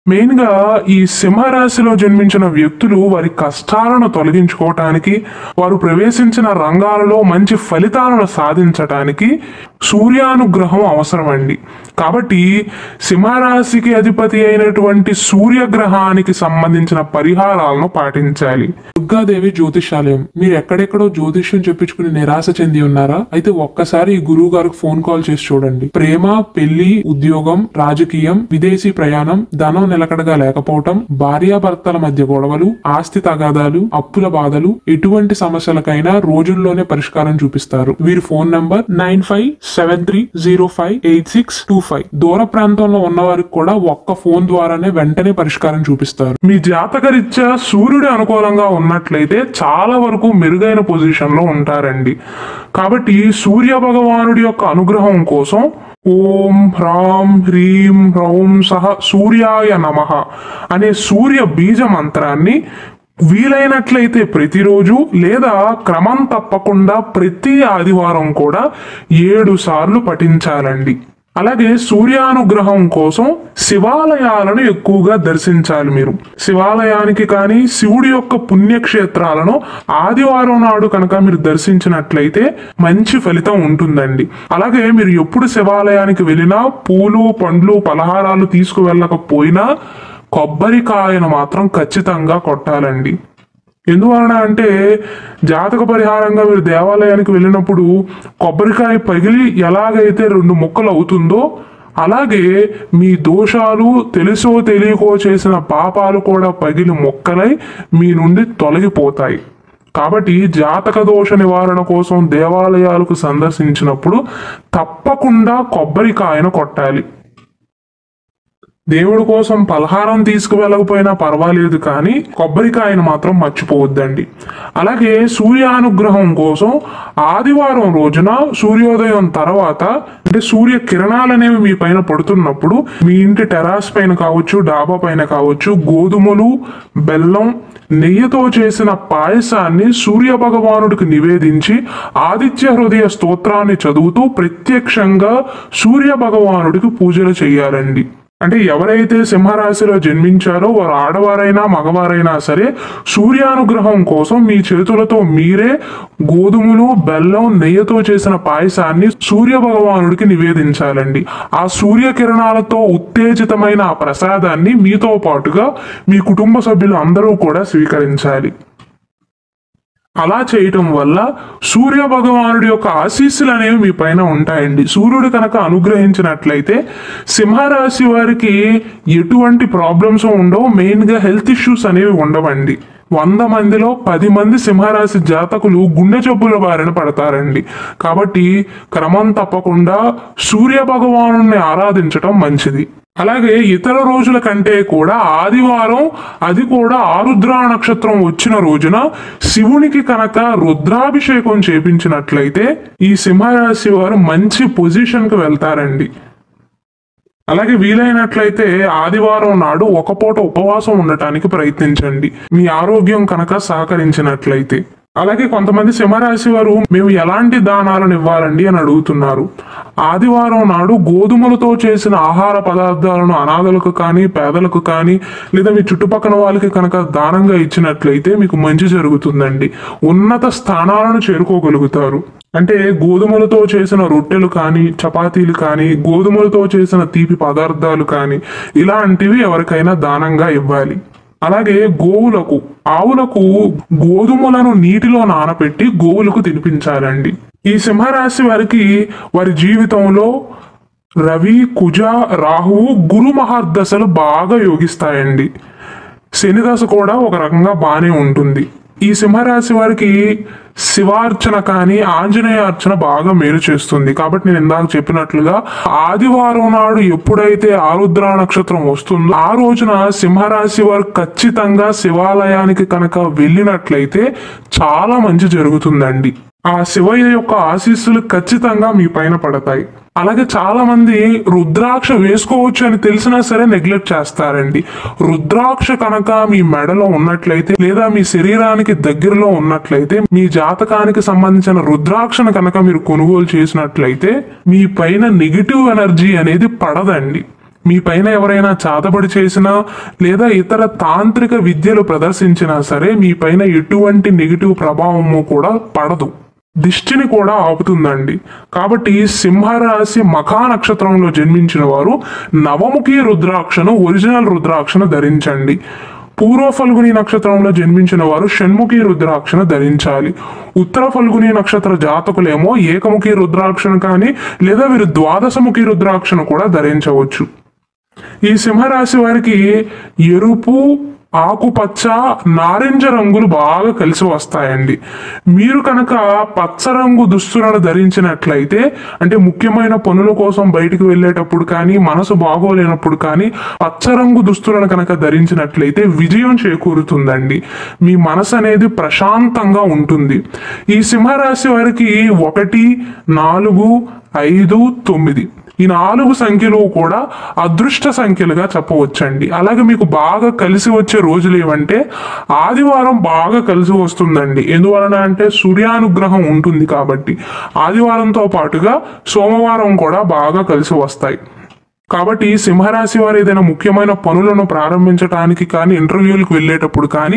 main గా ఈ సింహరాశిలో జన్మించిన వ్యక్తులు వారి కష్టాలను తొలగించుకోవటానికి వారు ప్రవేశించిన రంగాలలో మంచి ఫలితాలను సాధించటానికి సూర్యానుగ్రహం అవసరమండి కాబట్టి సింహరాశికి అధిపతి అయినటువంటి సూర్యగ్రహానికి సంబంధించిన పరిహారాలను పాటించాలి దుర్గాదేవి జ్యోతిషాలయం మీరు ఎక్కడెక్కడో జ్యోతిష్యం చెప్పించుకుని నిరాశ చెంది ఉన్నారా అయితే ఒక్కసారి ఈ గురువు గారికి ఫోన్ కాల్ చేసి చూడండి ప్రేమ పెళ్లి ఉద్యోగం రాజకీయం విదేశీ ప్రయాణం ధనం నిలకడగా లేకపోవటం భార్యాభర్తల మధ్య గొడవలు ఆస్తి తగాదాలు అప్పుల బాధలు ఎటువంటి సమస్యలకైనా రోజుల్లోనే పరిష్కారం చూపిస్తారు వీరి phone number nine five seven three zero five eight six two five దూర ప్రాంతంలో ఉన్న వారికి కూడా ఒక్క ఫోన్ ద్వారానే వెంటనే పరిష్కారం చూపిస్తారు మీ జాతకరీత్యా సూర్యుడు అనుకూలంగా ఉన్నట్లయితే చాలా వరకు మెరుగైన పొజిషన్ లో ఉంటారండి కాబట్టి సూర్య భగవానుడి యొక్క అనుగ్రహం కోసం ఓం హ్రాం హ్రీం హ్రౌం సహ సూర్యాయ నమః అనే సూర్య బీజ మంత్రాన్ని వీలైనట్లయితే ప్రతిరోజు లేదా క్రమం తప్పకుండా ప్రతి ఆదివారం కూడా ఏడు సార్లు పఠించాలండి అలాగే సూర్యానుగ్రహం కోసం శివాలయాలను ఎక్కువగా దర్శించాలి మీరు శివాలయానికి కానీ శివుడి యొక్క పుణ్యక్షేత్రాలను ఆదివారం నాడు కనుక మీరు దర్శించినట్లయితే మంచి ఫలితం ఉంటుందండి అలాగే మీరు ఎప్పుడు శివాలయానికి వెళ్ళినా పూలు పండ్లు పలహారాలు తీసుకువెళ్ళకపోయినా కొబ్బరికాయను మాత్రం ఖచ్చితంగా కొట్టాలండి ఎందువలన అంటే జాతక పరిహారంగా మీరు దేవాలయానికి వెళ్ళినప్పుడు కొబ్బరికాయ పగిలి ఎలాగైతే రెండు ముక్కలు అవుతుందో అలాగే మీ దోషాలు తెలుసో తెలియకో చేసిన పాపాలు కూడా పగిలి మొక్కలై మీ నుండి తొలగిపోతాయి కాబట్టి జాతక దోష నివారణ కోసం దేవాలయాలకు సందర్శించినప్పుడు తప్పకుండా కొబ్బరికాయను కొట్టాలి దేవుడి కోసం పలహారం తీసుకువెళ్ళకపోయినా పర్వాలేదు కానీ కొబ్బరికాయను మాత్రం మర్చిపోవద్దండి అలాగే సూర్యానుగ్రహం కోసం ఆదివారం రోజున సూర్యోదయం తర్వాత అంటే సూర్య కిరణాలు అనేవి మీ పైన పడుతున్నప్పుడు మీ ఇంటి టెరాస్ పైన కావచ్చు డాబా పైన కావచ్చు గోధుమలు బెల్లం నెయ్యితో చేసిన పాయసాన్ని సూర్య భగవానుడికి నివేదించి ఆదిత్య హృదయ స్తోత్రాన్ని చదువుతూ ప్రత్యక్షంగా సూర్య భగవానుడికి పూజలు చేయాలండి అంటే ఎవరైతే సింహరాశిలో జన్మించారో వారు ఆడవారైనా మగవారైనా సరే సూర్యానుగ్రహం కోసం మీ చేతులతో మీరే గోధుమలు బెల్లం నెయ్యితో చేసిన పాయసాన్ని సూర్య భగవానుడికి నివేదించాలండి ఆ సూర్యకిరణాలతో ఉత్తేజితమైన ఆ ప్రసాదాన్ని మీతో పాటుగా మీ కుటుంబ సభ్యులు అందరూ కూడా స్వీకరించాలి అలా చేయటం వల్ల సూర్య భగవానుడి యొక్క ఆశీస్సులు అనేవి మీ పైన ఉంటాయండి సూర్యుడు కనుక అనుగ్రహించినట్లయితే సింహరాశి వారికి ఎటువంటి ప్రాబ్లమ్స్ ఉండవు మెయిన్గా హెల్త్ ఇష్యూస్ అనేవి ఉండవండి వంద మందిలో పది మంది సింహరాశి జాతకులు గుండె జబ్బుల బారిన పడతారండి కాబట్టి క్రమం తప్పకుండా సూర్య భగవాను ఆరాధించటం మంచిది అలాగే ఇతర రోజుల కంటే కూడా ఆదివారం అది కూడా ఆరుద్ర నక్షత్రం వచ్చిన రోజున శివునికి కనుక రుద్రాభిషేకం చేపించినట్లయితే ఈ సింహరాశి వారు మంచి పొజిషన్ కి వెళ్తారండి అలాగే వీలైనట్లయితే ఆదివారం నాడు ఒక పూట ఉపవాసం ఉండటానికి ప్రయత్నించండి మీ ఆరోగ్యం కనుక సహకరించినట్లయితే అలాగే కొంతమంది సింహరాశి వారు మేము ఎలాంటి దానాలను ఇవ్వాలండి అని అడుగుతున్నారు ఆదివారం నాడు గోధుమలతో చేసిన ఆహార పదార్థాలను అనాథలకు కానీ పేదలకు కానీ లేదా మీ చుట్టుపక్కల వాళ్ళకి కనుక దానంగా ఇచ్చినట్లయితే మీకు మంచి జరుగుతుందండి ఉన్నత స్థానాలను చేరుకోగలుగుతారు అంటే గోధుమలతో చేసిన రొట్టెలు కానీ చపాతీలు కానీ గోధుమలతో చేసిన తీపి పదార్థాలు కానీ ఇలాంటివి ఎవరికైనా దానంగా ఇవ్వాలి అలాగే గోవులకు ఆవులకు గోధుమలను నీటిలో నానబెట్టి గోవులకు తినిపించాలండి ఈ సింహరాశి వారికి వారి జీవితంలో రవి కుజ రాహువు గురు మహర్దశలు బాగా యోగిస్తాయండి శని దశ కూడా ఒక రకంగా బాగానే ఉంటుంది ఈ సింహరాశి వారికి శివార్చన కానీ ఆంజనేయ అర్చన బాగా మేలు చేస్తుంది కాబట్టి నేను ఇందాక చెప్పినట్లుగా ఆదివారం నాడు ఎప్పుడైతే ఆరుద్ర నక్షత్రం వస్తుందో ఆ రోజున సింహరాశి వారు ఖచ్చితంగా శివాలయానికి కనుక వెళ్ళినట్లయితే చాలా మంచి జరుగుతుందండి ఆ శివయ్య యొక్క ఆశీస్సులు ఖచ్చితంగా మీ పైన పడతాయి అలాగే చాలా మంది రుద్రాక్ష వేసుకోవచ్చు అని తెలిసినా సరే నెగ్లెక్ట్ చేస్తారండి రుద్రాక్ష కనుక మీ మెడలో ఉన్నట్లయితే లేదా మీ శరీరానికి దగ్గరలో ఉన్నట్లయితే మీ జాతకానికి సంబంధించిన రుద్రాక్షను కనుక మీరు కొనుగోలు చేసినట్లయితే మీ పైన నెగిటివ్ ఎనర్జీ అనేది పడదండి మీ పైన ఎవరైనా చాతబడి చేసినా లేదా ఇతర తాంత్రిక విద్యలు ప్రదర్శించినా సరే మీ పైన ఎటువంటి నెగిటివ్ ప్రభావము కూడా పడదు దిష్టిని కూడా ఆపుతుందండి కాబట్టి సింహరాశి మఖా నక్షత్రంలో జన్మించిన వారు నవముఖి రుద్రాక్షను ఒరిజినల్ రుద్రాక్షను ధరించండి పూర్వ ఫల్గుని నక్షత్రంలో జన్మించిన వారు షణ్ముఖి రుద్రాక్షను ధరించాలి ఉత్తర ఫల్గుని నక్షత్ర జాతకులేమో ఏకముఖి రుద్రాక్షను కానీ లేదా వీరు ద్వాదశముఖి రుద్రాక్షను కూడా ధరించవచ్చు ఈ సింహరాశి వారికి ఎరుపు ఆకుపచ్చ నారింజ రంగులు బాగా కలిసి వస్తాయండి మీరు కనుక పచ్చ రంగు దుస్తులను ధరించినట్లయితే అంటే ముఖ్యమైన పనుల కోసం బయటికి వెళ్ళేటప్పుడు కానీ మనసు బాగోలేనప్పుడు కానీ పచ్చ రంగు దుస్తులను కనుక ధరించినట్లయితే విజయం చేకూరుతుందండి మీ మనసు అనేది ప్రశాంతంగా ఉంటుంది ఈ సింహరాశి వారికి ఒకటి నాలుగు ఐదు తొమ్మిది ఈ నాలుగు సంఖ్యలు కూడా అదృష్ట సంఖ్యలుగా చెప్పవచ్చండి అలాగే మీకు బాగా కలిసి వచ్చే రోజులు ఏమంటే ఆదివారం బాగా కలిసి వస్తుందండి ఎందువలన అంటే సూర్యానుగ్రహం ఉంటుంది కాబట్టి ఆదివారంతో పాటుగా సోమవారం కూడా బాగా కలిసి వస్తాయి కాబట్టి సింహరాశి వారు ఏదైనా ముఖ్యమైన పనులను ప్రారంభించడానికి కానీ ఇంటర్వ్యూలకు వెళ్ళేటప్పుడు కానీ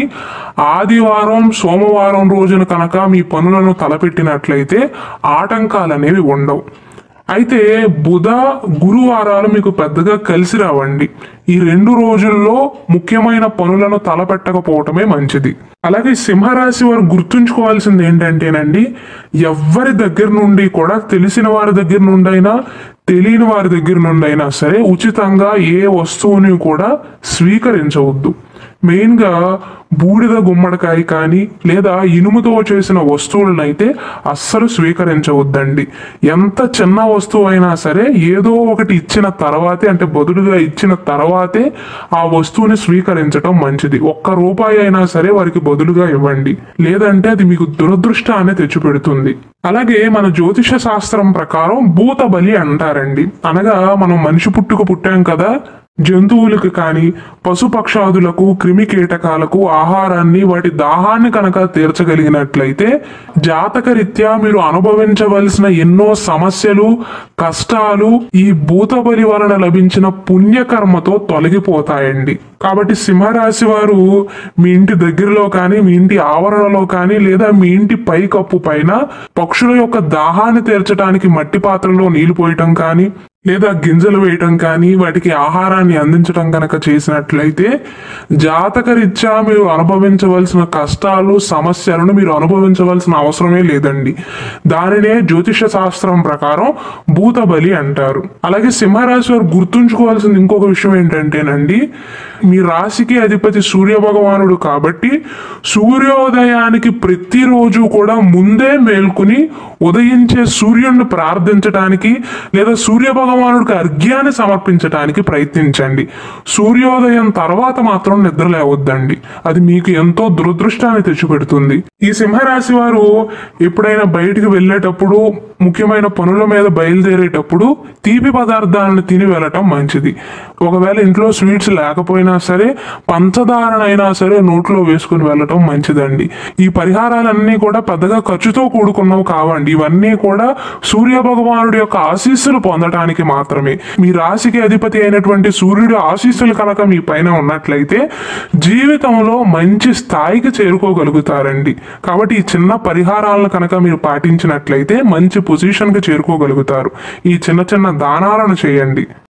ఆదివారం సోమవారం రోజున కనుక మీ పనులను తలపెట్టినట్లయితే ఆటంకాలు అనేవి ఉండవు అయితే బుధ గురువారాలు మీకు పెద్దగా కలిసి రావండి ఈ రెండు రోజుల్లో ముఖ్యమైన పనులను తలపెట్టకపోవటమే మంచిది అలాగే సింహరాశి వారు గుర్తుంచుకోవాల్సింది ఏంటంటేనండి ఎవ్వరి దగ్గర నుండి కూడా తెలిసిన వారి దగ్గర నుండైనా తెలియని వారి దగ్గర నుండి అయినా సరే ఉచితంగా ఏ వస్తువుని కూడా స్వీకరించవద్దు మెయిన్గా బూడిద గుమ్మడికాయ కానీ లేదా ఇనుముతో చేసిన వస్తువులనైతే అస్సలు స్వీకరించవద్దండి ఎంత చిన్న వస్తువు అయినా సరే ఏదో ఒకటి ఇచ్చిన తర్వాతే అంటే బదులుగా ఇచ్చిన తర్వాతే ఆ వస్తువుని స్వీకరించడం మంచిది ఒక్క రూపాయి అయినా సరే వారికి బదులుగా ఇవ్వండి లేదంటే అది మీకు దురదృష్టాన్ని తెచ్చిపెడుతుంది అలాగే మన జ్యోతిష శాస్త్రం ప్రకారం భూత బలి అంటారండి అనగా మనం మనిషి పుట్టుక పుట్టాం కదా జంతువులకు కానీ పశుపక్షాదులకు క్రిమి కీటకాలకు ఆహారాన్ని వాటి దాహాన్ని కనుక తీర్చగలిగినట్లయితే జాతకరీత్యా మీరు అనుభవించవలసిన ఎన్నో సమస్యలు కష్టాలు ఈ భూతబలి వలన లభించిన పుణ్యకర్మతో తొలగిపోతాయండి కాబట్టి సింహరాశి వారు మీ ఇంటి దగ్గరలో కానీ మీ ఇంటి ఆవరణలో కానీ లేదా మీ ఇంటి పైకప్పు పైన పక్షుల యొక్క దాహాన్ని తీర్చడానికి మట్టి పాత్రలో నీళ్లు పోయటం కానీ లేదా గింజలు వేయటం కానీ వాటికి ఆహారాన్ని అందించడం కనుక చేసినట్లయితే జాతకరీత్యా మీరు అనుభవించవలసిన కష్టాలు సమస్యలను మీరు అనుభవించవలసిన అవసరమే లేదండి దానినే జ్యోతిష శాస్త్రం ప్రకారం భూత బలి అంటారు అలాగే సింహరాశి వారు గుర్తుంచుకోవాల్సిన ఇంకొక విషయం ఏంటంటేనండి మీ రాశికి అధిపతి సూర్య భగవానుడు కాబట్టి సూర్యోదయానికి ప్రతిరోజు కూడా ముందే మేల్కొని ఉదయించే సూర్యుడిని ప్రార్థించడానికి లేదా సూర్య భగవానుడికి అర్ఘ్యాన్ని సమర్పించడానికి ప్రయత్నించండి సూర్యోదయం తర్వాత మాత్రం నిద్ర లేవద్దండి అది మీకు ఎంతో దురదృష్టాన్ని తెచ్చిపెడుతుంది ఈ సింహరాశి వారు ఎప్పుడైనా బయటికి వెళ్ళేటప్పుడు ముఖ్యమైన పనుల మీద బయలుదేరేటప్పుడు తీపి పదార్థాలను తిని వెళ్ళటం మంచిది ఒకవేళ ఇంట్లో స్వీట్స్ లేకపోయినా సరే పంచదారనైనా సరే నోట్లో వేసుకుని వెళ్ళటం మంచిదండి ఈ పరిహారాలన్నీ కూడా పెద్దగా ఖర్చుతో కూడుకున్నవి కావండి ఇవన్నీ కూడా సూర్య భగవానుడి యొక్క ఆశీస్సులు పొందటానికి మాత్రమే మీ రాశికి అధిపతి అయినటువంటి సూర్యుడి ఆశీస్సులు కనుక మీ పైన ఉన్నట్లయితే జీవితంలో మంచి స్థాయికి చేరుకోగలుగుతారండి కాబట్టి ఈ చిన్న పరిహారాలను కనుక మీరు పాటించినట్లయితే మంచి పొజిషన్కి చేరుకోగలుగుతారు ఈ చిన్న చిన్న దానాలను చేయండి